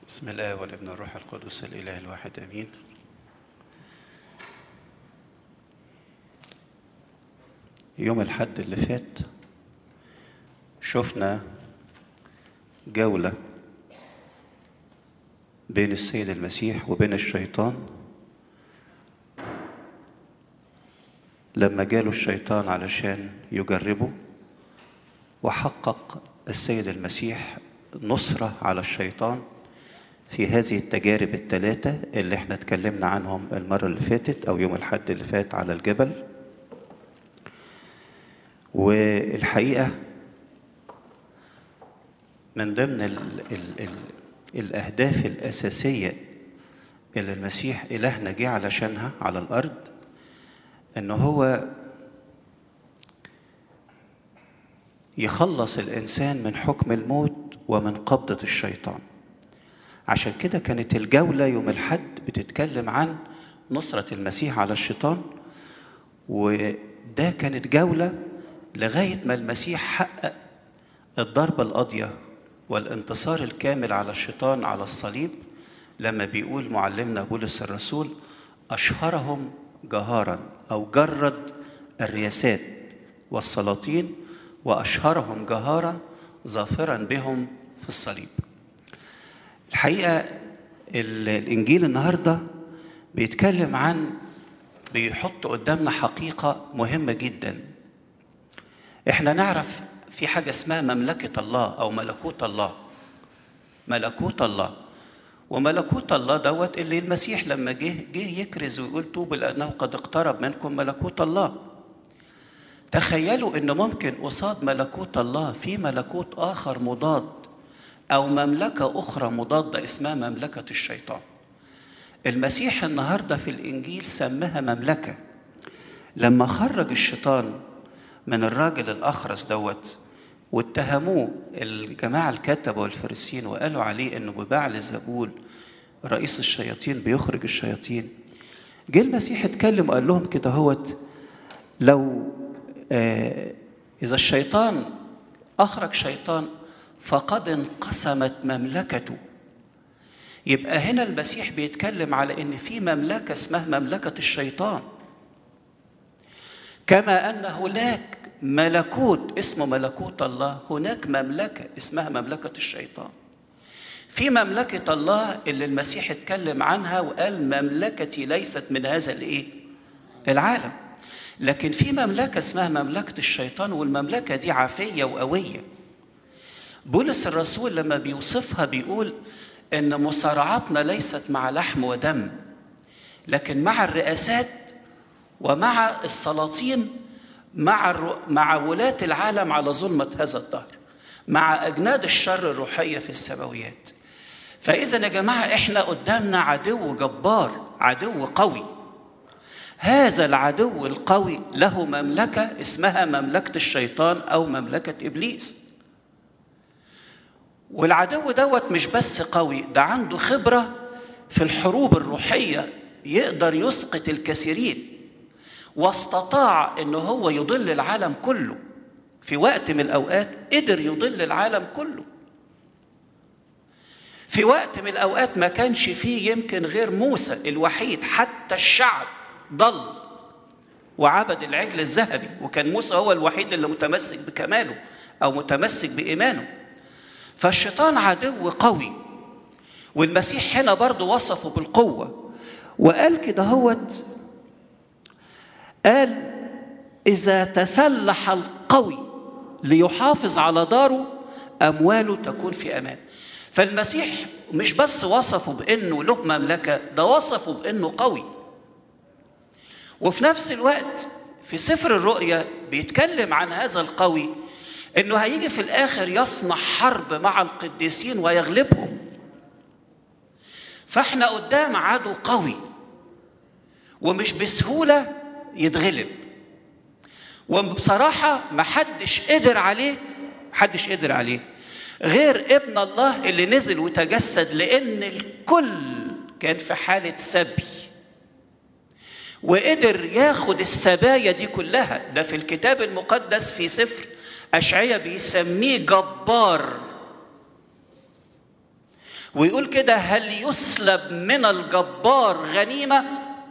بسم الله والابن الروح القدس الاله الواحد امين يوم الحد اللي فات شفنا جولة بين السيد المسيح وبين الشيطان لما جاله الشيطان علشان يجربه وحقق السيد المسيح نصرة على الشيطان في هذه التجارب الثلاثة اللي احنا اتكلمنا عنهم المرة اللي فاتت أو يوم الحد اللي فات على الجبل والحقيقة من ضمن ال ال ال الأهداف الأساسية اللي المسيح إلهنا جه علشانها على الأرض إن هو يخلص الإنسان من حكم الموت ومن قبضة الشيطان عشان كده كانت الجولة يوم الحد بتتكلم عن نصرة المسيح على الشيطان وده كانت جولة لغاية ما المسيح حقق الضربة القاضية والانتصار الكامل على الشيطان على الصليب لما بيقول معلمنا بولس الرسول أشهرهم جهارا أو جرد الرياسات والسلاطين وأشهرهم جهارا ظافرا بهم في الصليب الحقيقة الإنجيل النهاردة بيتكلم عن بيحط قدامنا حقيقة مهمة جدا احنا نعرف في حاجة اسمها مملكة الله أو ملكوت الله ملكوت الله وملكوت الله دوت اللي المسيح لما جه جه يكرز ويقول توبوا لأنه قد اقترب منكم ملكوت الله تخيلوا ان ممكن قصاد ملكوت الله في ملكوت اخر مضاد او مملكه اخرى مضاده اسمها مملكه الشيطان المسيح النهارده في الانجيل سماها مملكه لما خرج الشيطان من الراجل الاخرس دوت واتهموه الجماعه الكتبه والفريسيين وقالوا عليه انه ببعل زبول رئيس الشياطين بيخرج الشياطين جه المسيح اتكلم وقال لهم كده هوت لو آه اذا الشيطان اخرج شيطان فقد انقسمت مملكته يبقى هنا المسيح بيتكلم على ان في مملكه اسمها مملكه الشيطان كما ان هناك ملكوت اسمه ملكوت الله هناك مملكه اسمها مملكه الشيطان في مملكه الله اللي المسيح اتكلم عنها وقال مملكتي ليست من هذا الايه العالم لكن في مملكه اسمها مملكه الشيطان والمملكه دي عافيه وقويه بولس الرسول لما بيوصفها بيقول ان مصارعتنا ليست مع لحم ودم لكن مع الرئاسات ومع السلاطين مع الر... مع ولاة العالم على ظلمة هذا الدهر مع أجناد الشر الروحية في السماويات فإذا يا جماعة إحنا قدامنا عدو جبار عدو قوي هذا العدو القوي له مملكة اسمها مملكة الشيطان أو مملكة إبليس والعدو دوت مش بس قوي ده عنده خبرة في الحروب الروحية يقدر يسقط الكثيرين واستطاع ان هو يضل العالم كله في وقت من الاوقات قدر يضل العالم كله في وقت من الاوقات ما كانش فيه يمكن غير موسى الوحيد حتى الشعب ضل وعبد العجل الذهبي وكان موسى هو الوحيد اللي متمسك بكماله او متمسك بايمانه فالشيطان عدو قوي والمسيح هنا برضه وصفه بالقوة وقال كده هوت قال إذا تسلح القوي ليحافظ على داره أمواله تكون في أمان فالمسيح مش بس وصفه بأنه له مملكة ده وصفه بأنه قوي وفي نفس الوقت في سفر الرؤيا بيتكلم عن هذا القوي انه هيجي في الاخر يصنع حرب مع القديسين ويغلبهم فاحنا قدام عدو قوي ومش بسهوله يتغلب وبصراحه ما حدش قدر عليه محدش قدر عليه غير ابن الله اللي نزل وتجسد لان الكل كان في حاله سبي وقدر ياخد السبايا دي كلها ده في الكتاب المقدس في سفر أشعية بيسميه جبار ويقول كده هل يسلب من الجبار غنيمة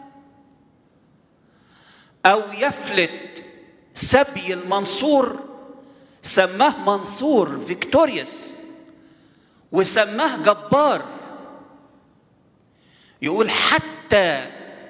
أو يفلت سبي المنصور سماه منصور فيكتوريوس وسماه جبار يقول حتى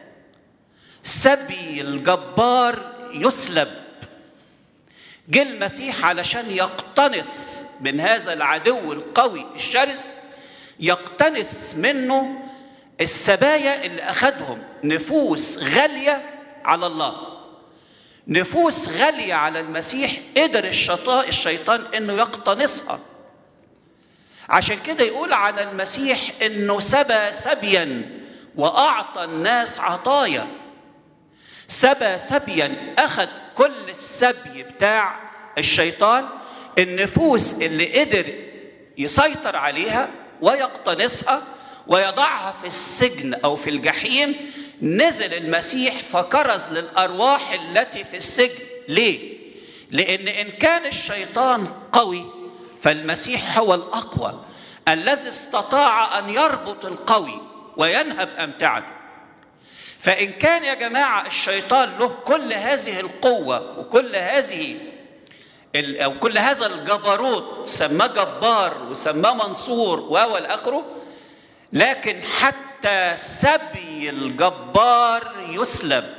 سبي الجبار يسلب جه المسيح علشان يقتنص من هذا العدو القوي الشرس يقتنص منه السبايا اللي اخذهم نفوس غاليه على الله نفوس غاليه على المسيح قدر الشيطان الشيطان انه يقتنصها عشان كده يقول عن المسيح انه سبى سبيا واعطى الناس عطايا سبى سبيا اخذ كل السبي بتاع الشيطان النفوس اللي قدر يسيطر عليها ويقتنصها ويضعها في السجن او في الجحيم نزل المسيح فكرز للارواح التي في السجن ليه لان ان كان الشيطان قوي فالمسيح هو الاقوى الذي استطاع ان يربط القوي وينهب امتعته فان كان يا جماعه الشيطان له كل هذه القوه وكل هذه او كل هذا الجبروت سماه جبار وسماه منصور و اخره لكن حتى سبي الجبار يسلب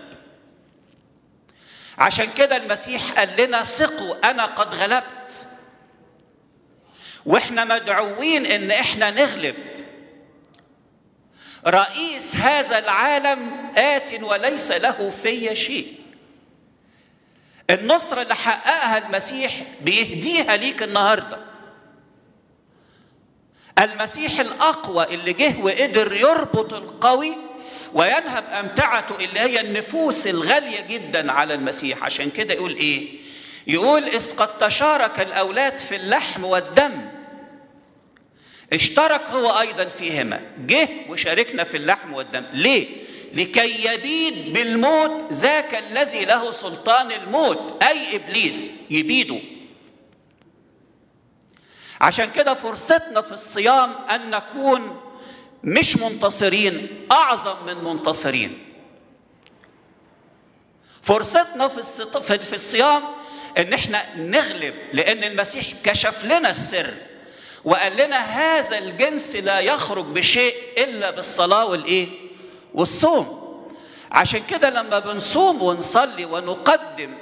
عشان كده المسيح قال لنا ثقوا انا قد غلبت واحنا مدعوين ان احنا نغلب رئيس هذا العالم آت وليس له في شيء النصرة اللي حققها المسيح بيهديها ليك النهارده المسيح الأقوى اللي جه وقدر يربط القوي وينهب أمتعته اللي هي النفوس الغالية جدا على المسيح عشان كده يقول إيه يقول إذ قد تشارك الأولاد في اللحم والدم اشترك هو أيضا فيهما جه وشاركنا في اللحم والدم ليه لكي يبيد بالموت ذاك الذي له سلطان الموت أي إبليس يبيده عشان كده فرصتنا في الصيام ان نكون مش منتصرين اعظم من منتصرين فرصتنا في في الصيام ان احنا نغلب لان المسيح كشف لنا السر وقال لنا هذا الجنس لا يخرج بشيء الا بالصلاه والايه والصوم عشان كده لما بنصوم ونصلي ونقدم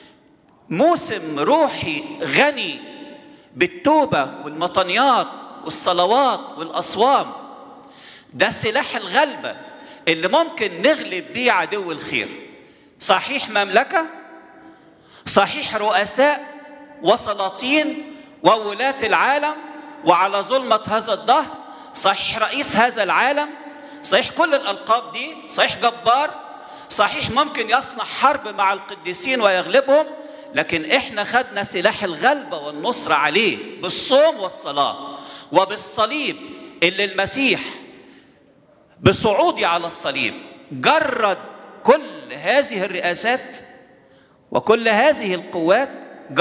موسم روحي غني بالتوبة والمطنيات والصلوات والأصوام ده سلاح الغلبة اللي ممكن نغلب بيه عدو الخير صحيح مملكة صحيح رؤساء وسلاطين وولاة العالم وعلى ظلمة هذا الدهر صحيح رئيس هذا العالم صحيح كل الألقاب دي صحيح جبار صحيح ممكن يصنع حرب مع القديسين ويغلبهم لكن احنا خدنا سلاح الغلبه والنصره عليه بالصوم والصلاه وبالصليب اللي المسيح بصعودي على الصليب جرد كل هذه الرئاسات وكل هذه القوات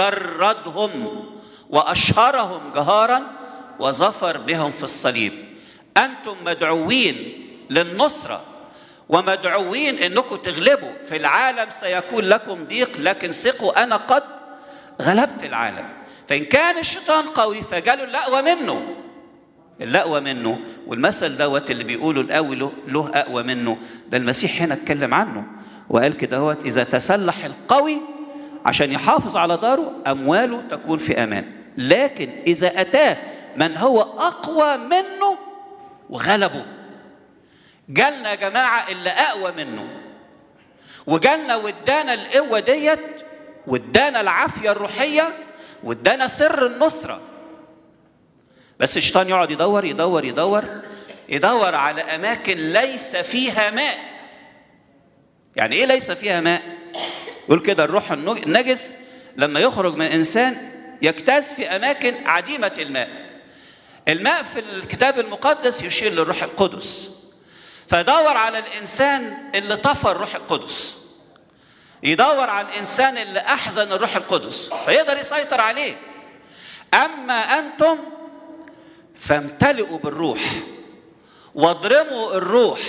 جردهم واشهرهم جهارا وظفر بهم في الصليب انتم مدعوين للنصره ومدعوين انكم تغلبوا في العالم سيكون لكم ضيق لكن ثقوا انا قد غلبت العالم فان كان الشيطان قوي فجاله الاقوى منه الاقوى منه والمثل دوت اللي بيقولوا القوي له, له اقوى منه ده المسيح هنا اتكلم عنه وقال كده هوت اذا تسلح القوي عشان يحافظ على داره امواله تكون في امان لكن اذا اتاه من هو اقوى منه وغلبه جالنا يا جماعة اللي أقوى منه وجالنا وادانا القوة ديت وادانا العافية الروحية وادانا سر النصرة بس الشيطان يقعد يدور يدور يدور يدور على أماكن ليس فيها ماء يعني إيه ليس فيها ماء؟ يقول كده الروح النجس لما يخرج من إنسان يجتاز في أماكن عديمة الماء الماء في الكتاب المقدس يشير للروح القدس فيدور على الانسان اللي طفى الروح القدس يدور على الانسان اللي احزن الروح القدس فيقدر يسيطر عليه اما انتم فامتلئوا بالروح واضرموا الروح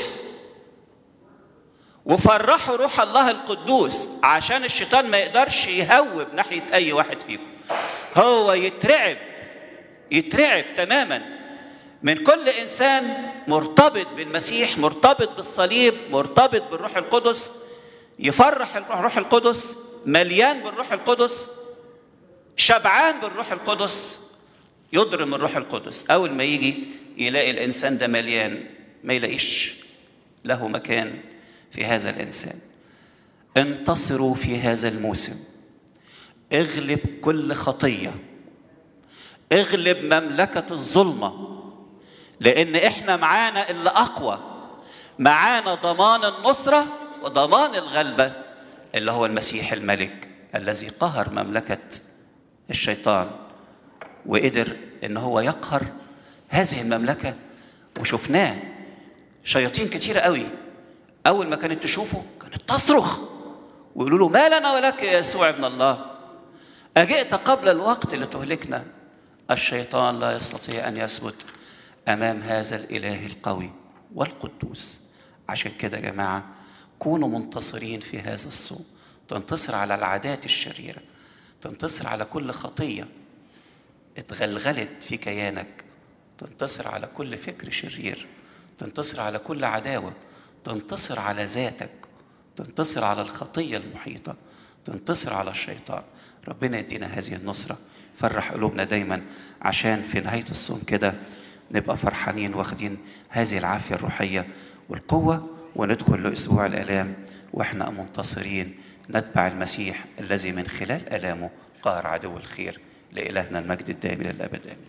وفرحوا روح الله القدوس عشان الشيطان ما يقدرش يهوب ناحية أي واحد فيكم هو يترعب يترعب تماما من كل إنسان مرتبط بالمسيح مرتبط بالصليب مرتبط بالروح القدس يفرح الروح القدس مليان بالروح القدس شبعان بالروح القدس يضرم الروح القدس أول ما يجي يلاقي الإنسان ده مليان ما يلاقيش له مكان في هذا الإنسان انتصروا في هذا الموسم اغلب كل خطية اغلب مملكة الظلمة لأن احنا معانا اللي أقوى معانا ضمان النصرة وضمان الغلبة اللي هو المسيح الملك الذي قهر مملكة الشيطان وقدر ان هو يقهر هذه المملكة وشفناه شياطين كتيرة قوي أول ما كانت تشوفه كانت تصرخ ويقولوا له ما لنا ولك يا يسوع ابن الله أجئت قبل الوقت لتهلكنا الشيطان لا يستطيع أن يثبت أمام هذا الإله القوي والقدوس عشان كده يا جماعة كونوا منتصرين في هذا الصوم تنتصر على العادات الشريرة تنتصر على كل خطية اتغلغلت في كيانك تنتصر على كل فكر شرير تنتصر على كل عداوة تنتصر على ذاتك تنتصر على الخطية المحيطة تنتصر على الشيطان ربنا يدينا هذه النصرة فرح قلوبنا دايما عشان في نهاية الصوم كده نبقى فرحانين واخدين هذه العافية الروحية والقوة وندخل لأسبوع الآلام وإحنا منتصرين نتبع المسيح الذي من خلال آلامه قهر عدو الخير لإلهنا المجد الدائم إلى الأبد آمين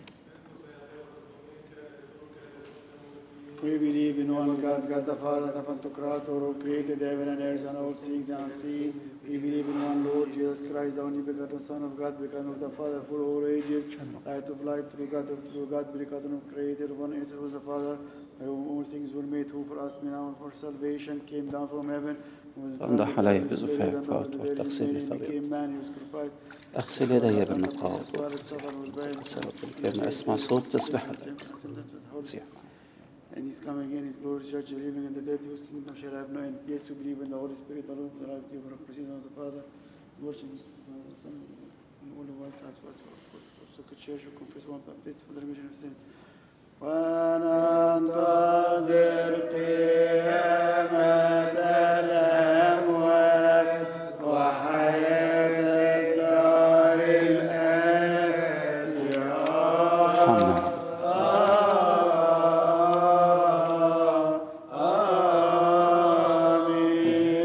We believe in one God, God the Father, the Pantocrator, who created heaven and earth and all things unseen. We believe in one Lord Jesus Christ, the only begotten Son of God, begotten of the Father for all ages, light of light, true God of true God, begotten of Creator, one answer was the Father, by whom all things were made, who for us now and for salvation came down from heaven. who was امضح born علي of the Spirit, بزفاف and of فأطهر the Virgin تغسلني Mary, فأبيض. became man, he was crucified. أغسل يدي بالنقاط was suffered, was buried, سبب الكلمة أسمع صوت تسبح مسيح And he's coming again, his glory to judge the living and the dead, whose kingdom shall have no end. Yes, we believe in the Holy Spirit, the Lord, the life giver, of proceeding of the Father, worship the Son, and all the white transfers of the church, who confess one baptist for the remission of sins. وننتظر